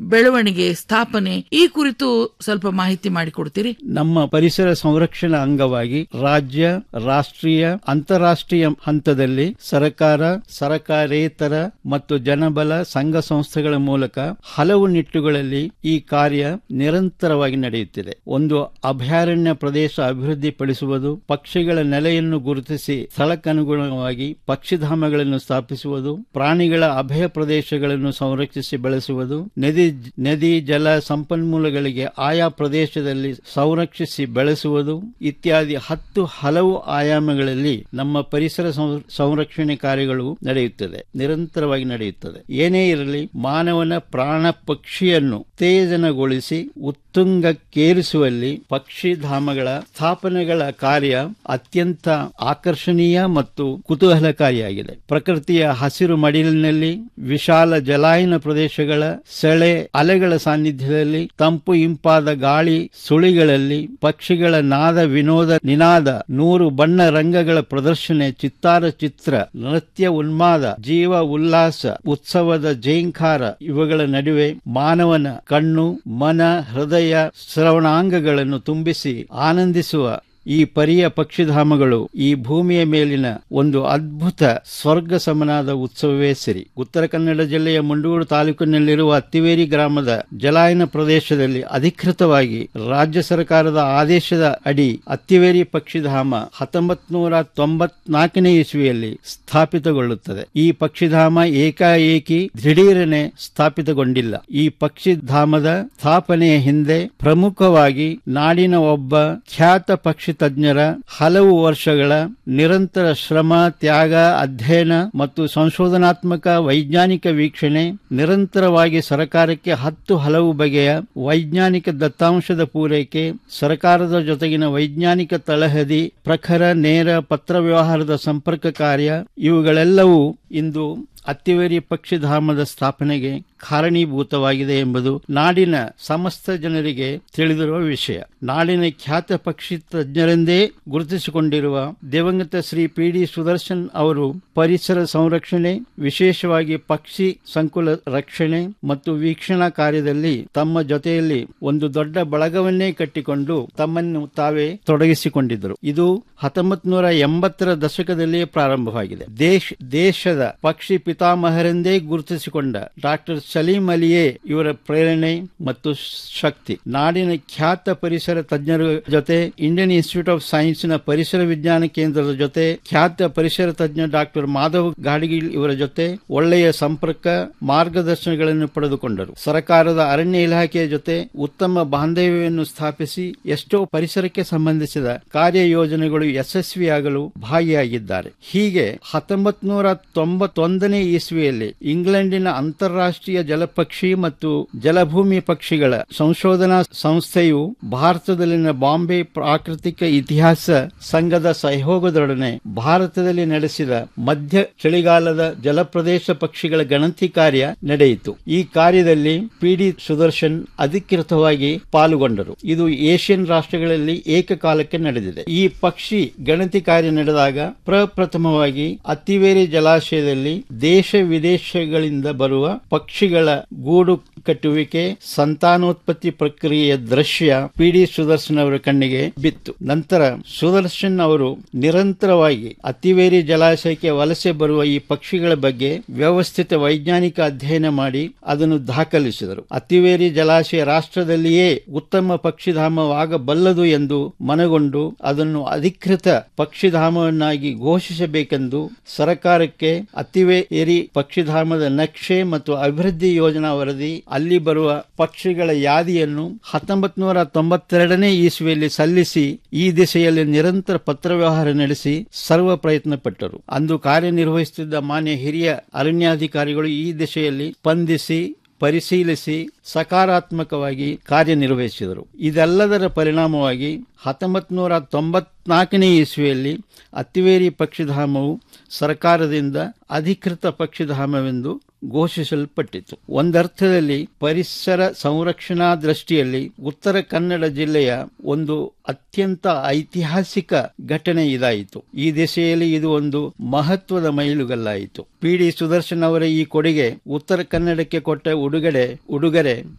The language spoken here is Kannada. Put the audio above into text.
ಬೆಳವಣಿಗೆ ಸ್ಥಾಪನೆ ಈ ಕುರಿತು ಸ್ವಲ್ಪ ಮಾಹಿತಿ ಮಾಡಿಕೊಡ್ತೀರಿ ನಮ್ಮ ಪರಿಸರ ಸಂರಕ್ಷಣಾ ಅಂಗವಾಗಿ ರಾಜ್ಯ ರಾಷ್ಟ್ರೀಯ ಅಂತಾರಾಷ್ಟ್ರೀಯ ಹಂತದಲ್ಲಿ ಸರ್ಕಾರ ಸರಕಾರೇತರ ಮತ್ತು ಜನಬಲ ಸಂಘ ಸಂಸ್ಥೆಗಳ ಮೂಲಕ ಹಲವು ನಿಟ್ಟುಗಳಲ್ಲಿ ಈ ಕಾರ್ಯ ನಿರಂತರವಾಗಿ ನಡೆಯುತ್ತಿದೆ ಒಂದು ಅಭಯಾರಣ್ಯ ಪ್ರದೇಶ ಅಭಿವೃದ್ಧಿಪಡಿಸುವುದು ಪಕ್ಷಿಗಳ ನೆಲೆಯನ್ನು ಗುರುತಿಸಿ ಸ್ಥಳಕ್ಕನುಗುಣವಾಗಿ ಪಕ್ಷಿಧಾಮಗಳನ್ನು ಸ್ಥಾಪಿಸುವುದು ಪ್ರಾಣಿಗಳ ಅಭಯ ಪ್ರದೇಶಗಳನ್ನು ಸಂರಕ್ಷಿಸಿ ಬೆಳೆಸುವುದು ನದಿ ನದಿ ಜಲ ಸಂಪನ್ಮೂಲಗಳಿಗೆ ಆಯಾ ಪ್ರದೇಶದಲ್ಲಿ ಸಂರಕ್ಷಿಸಿ ಬೆಳೆಸುವುದು ಇತ್ಯಾದಿ ಹತ್ತು ಹಲವು ಆಯಾಮಗಳಲ್ಲಿ ನಮ್ಮ ಪರಿಸರ ಸಂ- ಸಂರಕ್ಷಣೆ ಕಾರ್ಯಗಳು ನಡೆಯುತ್ತದೆ ನಿರಂತರವಾಗಿ ನಡೆಯುತ್ತದೆ ಏನೇ ಇರಲಿ ಮಾನವನ ಪ್ರಾಣ ಪಕ್ಷಿಯನ್ನು ಉತ್ತೇಜನಗೊಳಿಸಿ ಉತ್ತುಂಗಕ್ಕೇರಿಸುವಲ್ಲಿ ಪಕ್ಷಿಧಾಮಗಳ ಸ್ಥಾಪನೆಗಳ ಕಾರ್ಯ ಅತ್ಯಂತ ಆಕರ್ಷಣೀಯ ಮತ್ತು ಕುತೂಹಲಕಾರಿಯಾಗಿದೆ ಪ್ರಕೃತಿಯ ಹಸಿರು ಮಡಿಲಿನಲ್ಲಿ ವಿಶಾಲ ಜಲಾಯನ ಪ್ರದೇಶಗಳ ಸೆಳೆ ಅಲೆಗಳ ಸಾನ್ನಿಧ್ಯದಲ್ಲಿ ತಂಪು ಇಂಪಾದ ಗಾಳಿ ಸುಳಿಗಳಲ್ಲಿ ಪಕ್ಷಿಗಳ ನಾದ ವಿನೋದ ನಿನಾದ ನೂರು ಬಣ್ಣ ರಂಗಗಳ ಪ್ರದರ್ಶನ ಚಿತ್ತಾರ ಚಿತ್ರ ನೃತ್ಯ ಉನ್ಮಾದ ಜೀವ ಉಲ್ಲಾಸ ಉತ್ಸವದ ಜೈಂಕಾರ ಇವುಗಳ ನಡುವೆ ಮಾನವನ ಕಣ್ಣು ಮನ ಹೃದಯ ಶ್ರವಣಾಂಗಗಳನ್ನು ತುಂಬಿಸಿ ಆನಂದಿಸುವ ಈ ಪರಿಯ ಪಕ್ಷಿಧಾಮಗಳು ಈ ಭೂಮಿಯ ಮೇಲಿನ ಒಂದು ಅದ್ಭುತ ಸ್ವರ್ಗ ಸಮನಾದ ಉತ್ಸವವೇ ಸರಿ ಉತ್ತರ ಕನ್ನಡ ಜಿಲ್ಲೆಯ ಮುಂಡೂರು ತಾಲೂಕಿನಲ್ಲಿರುವ ಅತ್ತಿವೇರಿ ಗ್ರಾಮದ ಜಲಾಯನ ಪ್ರದೇಶದಲ್ಲಿ ಅಧಿಕೃತವಾಗಿ ರಾಜ್ಯ ಸರ್ಕಾರದ ಆದೇಶದ ಅಡಿ ಅತ್ತಿವೇರಿ ಪಕ್ಷಿಧಾಮ ಹತ್ತೊಂಬತ್ ನೂರ ತೊಂಬತ್ನಾಲ್ಕನೇ ಇಸ್ವಿಯಲ್ಲಿ ಸ್ಥಾಪಿತಗೊಳ್ಳುತ್ತದೆ ಈ ಪಕ್ಷಿಧಾಮ ಏಕಾಏಕಿ ದಿಢೀರನೆ ಸ್ಥಾಪಿತಗೊಂಡಿಲ್ಲ ಈ ಪಕ್ಷಿಧಾಮದ ಸ್ಥಾಪನೆಯ ಹಿಂದೆ ಪ್ರಮುಖವಾಗಿ ನಾಡಿನ ಒಬ್ಬ ಖ್ಯಾತ ಪಕ್ಷಿ ತಜ್ಞರ ಹಲವು ವರ್ಷಗಳ ನಿರಂತರ ಶ್ರಮ ತ್ಯಾಗ ಅಧ್ಯಯನ ಮತ್ತು ಸಂಶೋಧನಾತ್ಮಕ ವೈಜ್ಞಾನಿಕ ವೀಕ್ಷಣೆ ನಿರಂತರವಾಗಿ ಸರ್ಕಾರಕ್ಕೆ ಹತ್ತು ಹಲವು ಬಗೆಯ ವೈಜ್ಞಾನಿಕ ದತ್ತಾಂಶದ ಪೂರೈಕೆ ಸರ್ಕಾರದ ಜೊತೆಗಿನ ವೈಜ್ಞಾನಿಕ ತಳಹದಿ ಪ್ರಖರ ನೇರ ಪತ್ರ ವ್ಯವಹಾರದ ಸಂಪರ್ಕ ಕಾರ್ಯ ಇವುಗಳೆಲ್ಲವೂ ಇಂದು ಅತ್ತಿವೇರಿ ಪಕ್ಷಿಧಾಮದ ಸ್ಥಾಪನೆಗೆ ಕಾರಣೀಭೂತವಾಗಿದೆ ಎಂಬುದು ನಾಡಿನ ಸಮಸ್ತ ಜನರಿಗೆ ತಿಳಿದಿರುವ ವಿಷಯ ನಾಡಿನ ಖ್ಯಾತ ಪಕ್ಷಿ ತಜ್ಞರೆಂದೇ ಗುರುತಿಸಿಕೊಂಡಿರುವ ದಿವಂಗತ ಶ್ರೀ ಪಿ ಡಿ ಸುದರ್ಶನ್ ಅವರು ಪರಿಸರ ಸಂರಕ್ಷಣೆ ವಿಶೇಷವಾಗಿ ಪಕ್ಷಿ ಸಂಕುಲ ರಕ್ಷಣೆ ಮತ್ತು ವೀಕ್ಷಣಾ ಕಾರ್ಯದಲ್ಲಿ ತಮ್ಮ ಜೊತೆಯಲ್ಲಿ ಒಂದು ದೊಡ್ಡ ಬಳಗವನ್ನೇ ಕಟ್ಟಿಕೊಂಡು ತಮ್ಮನ್ನು ತಾವೇ ತೊಡಗಿಸಿಕೊಂಡಿದ್ದರು ಇದು ಹತ್ತೊಂಬತ್ ನೂರ ಎಂಬತ್ತರ ದಶಕದಲ್ಲಿಯೇ ಪ್ರಾರಂಭವಾಗಿದೆ ದೇಶ ದೇಶದ ಪಕ್ಷಿ ಪಿತಾಮಹರೆಂದೇ ಗುರುತಿಸಿಕೊಂಡ ಡಾಕ್ಟರ್ ಸಲೀಂ ಅಲಿಯೇ ಇವರ ಪ್ರೇರಣೆ ಮತ್ತು ಶಕ್ತಿ ನಾಡಿನ ಖ್ಯಾತ ಪರಿಸರ ತಜ್ಞರ ಜೊತೆ ಇಂಡಿಯನ್ ಇನ್ಸ್ಟಿಟ್ಯೂಟ್ ಆಫ್ ಸೈನ್ಸ್ ನ ಪರಿಸರ ವಿಜ್ಞಾನ ಕೇಂದ್ರದ ಜೊತೆ ಖ್ಯಾತ ಪರಿಸರ ತಜ್ಞ ಡಾಕ್ಟರ್ ಮಾಧವ್ ಗಾಡಗಿಲ್ ಇವರ ಜೊತೆ ಒಳ್ಳೆಯ ಸಂಪರ್ಕ ಮಾರ್ಗದರ್ಶನಗಳನ್ನು ಪಡೆದುಕೊಂಡರು ಸರ್ಕಾರದ ಅರಣ್ಯ ಇಲಾಖೆಯ ಜೊತೆ ಉತ್ತಮ ಬಾಂಧವ್ಯವನ್ನು ಸ್ಥಾಪಿಸಿ ಎಷ್ಟೋ ಪರಿಸರಕ್ಕೆ ಸಂಬಂಧಿಸಿದ ಕಾರ್ಯಯೋಜನೆಗಳು ಯಶಸ್ವಿಯಾಗಲು ಭಾಗಿಯಾಗಿದ್ದಾರೆ ಹೀಗೆ ಹತ್ತೊಂಬತ್ ನೂರ ತೊಂಬತ್ತೊಂದನೇ ಇಸ್ವಿಯಲ್ಲಿ ಇಂಗ್ಲೆಂಡಿನ ಅಂತಾರಾಷ್ಟ್ರೀಯ ಜಲಪಕ್ಷಿ ಮತ್ತು ಜಲಭೂಮಿ ಪಕ್ಷಿಗಳ ಸಂಶೋಧನಾ ಸಂಸ್ಥೆಯು ಭಾರತದಲ್ಲಿನ ಬಾಂಬೆ ಪ್ರಾಕೃತಿಕ ಇತಿಹಾಸ ಸಂಘದ ಸಹಯೋಗದೊಡನೆ ಭಾರತದಲ್ಲಿ ನಡೆಸಿದ ಮಧ್ಯ ಚಳಿಗಾಲದ ಜಲಪ್ರದೇಶ ಪಕ್ಷಿಗಳ ಗಣತಿ ಕಾರ್ಯ ನಡೆಯಿತು ಈ ಕಾರ್ಯದಲ್ಲಿ ಪಿಡಿ ಸುದರ್ಶನ್ ಅಧಿಕೃತವಾಗಿ ಪಾಲ್ಗೊಂಡರು ಇದು ಏಷ್ಯನ್ ರಾಷ್ಟ್ರಗಳಲ್ಲಿ ಏಕಕಾಲಕ್ಕೆ ನಡೆದಿದೆ ಈ ಪಕ್ಷಿ ಗಣತಿ ಕಾರ್ಯ ನಡೆದಾಗ ಪ್ರಪ್ರಥಮವಾಗಿ ಅತ್ತಿವೇರಿ ಜಲಾಶಯದಲ್ಲಿ ದೇಶ ವಿದೇಶಗಳಿಂದ ಬರುವ ಪಕ್ಷಿಗಳ ಗೂಡು ಕಟ್ಟುವಿಕೆ ಸಂತಾನೋತ್ಪತ್ತಿ ಪ್ರಕ್ರಿಯೆಯ ದೃಶ್ಯ ಪಿಡಿ ಸುದರ್ಶನ್ ಅವರ ಕಣ್ಣಿಗೆ ಬಿತ್ತು ನಂತರ ಸುದರ್ಶನ್ ಅವರು ನಿರಂತರವಾಗಿ ಅತಿವೇರಿ ಜಲಾಶಯಕ್ಕೆ ವಲಸೆ ಬರುವ ಈ ಪಕ್ಷಿಗಳ ಬಗ್ಗೆ ವ್ಯವಸ್ಥಿತ ವೈಜ್ಞಾನಿಕ ಅಧ್ಯಯನ ಮಾಡಿ ಅದನ್ನು ದಾಖಲಿಸಿದರು ಅತಿವೇರಿ ಜಲಾಶಯ ರಾಷ್ಟ್ರದಲ್ಲಿಯೇ ಉತ್ತಮ ಪಕ್ಷಿಧಾಮವಾಗಬಲ್ಲದು ಎಂದು ಮನಗೊಂಡು ಅದನ್ನು ಅಧಿಕೃತ ಪಕ್ಷಿಧಾಮವನ್ನಾಗಿ ಘೋಷಿಸಬೇಕೆಂದು ಸರ್ಕಾರಕ್ಕೆ ಅತಿವೇರಿ ಪಕ್ಷಿಧಾಮದ ನಕ್ಷೆ ಮತ್ತು ಅಭಿವೃದ್ಧಿ ಯೋಜನಾ ವರದಿ ಅಲ್ಲಿ ಬರುವ ಪಕ್ಷಿಗಳ ಯಾದಿಯನ್ನು ಹತ್ತೊಂಬತ್ ನೂರ ತೊಂಬತ್ತೆರಡನೇ ಇಸ್ವಿಯಲ್ಲಿ ಸಲ್ಲಿಸಿ ಈ ದಿಸೆಯಲ್ಲಿ ನಿರಂತರ ಪತ್ರವ್ಯವಹಾರ ನಡೆಸಿ ಸರ್ವ ಪ್ರಯತ್ನ ಪಟ್ಟರು ಅಂದು ಕಾರ್ಯನಿರ್ವಹಿಸುತ್ತಿದ್ದ ಮಾನ್ಯ ಹಿರಿಯ ಅರಣ್ಯಾಧಿಕಾರಿಗಳು ಈ ದಿಶೆಯಲ್ಲಿ ಸ್ಪಂದಿಸಿ ಪರಿಶೀಲಿಸಿ ಸಕಾರಾತ್ಮಕವಾಗಿ ಕಾರ್ಯನಿರ್ವಹಿಸಿದರು ಇದೆಲ್ಲದರ ಪರಿಣಾಮವಾಗಿ ಹತ್ತೊಂಬತ್ ನೂರ ತೊಂಬತ್ನಾಲ್ಕನೇ ಇಸ್ವಿಯಲ್ಲಿ ಅತ್ತಿವೇರಿ ಪಕ್ಷಿಧಾಮವು ಸರ್ಕಾರದಿಂದ ಅಧಿಕೃತ ಪಕ್ಷಿಧಾಮವೆಂದು ಘೋಷಿಸಲ್ಪಟ್ಟಿತು ಒಂದರ್ಥದಲ್ಲಿ ಪರಿಸರ ಸಂರಕ್ಷಣಾ ದೃಷ್ಟಿಯಲ್ಲಿ ಉತ್ತರ ಕನ್ನಡ ಜಿಲ್ಲೆಯ ಒಂದು ಅತ್ಯಂತ ಐತಿಹಾಸಿಕ ಘಟನೆ ಇದಾಯಿತು ಈ ದಿಸೆಯಲ್ಲಿ ಇದು ಒಂದು ಮಹತ್ವದ ಮೈಲುಗಲ್ಲಾಯಿತು ಪಿ ಡಿ ಸುದರ್ಶನ್ ಅವರ ಈ ಕೊಡುಗೆ ಉತ್ತರ ಕನ್ನಡಕ್ಕೆ ಕೊಟ್ಟ ಉಡುಗೊರೆ ಉಡುಗೊರೆ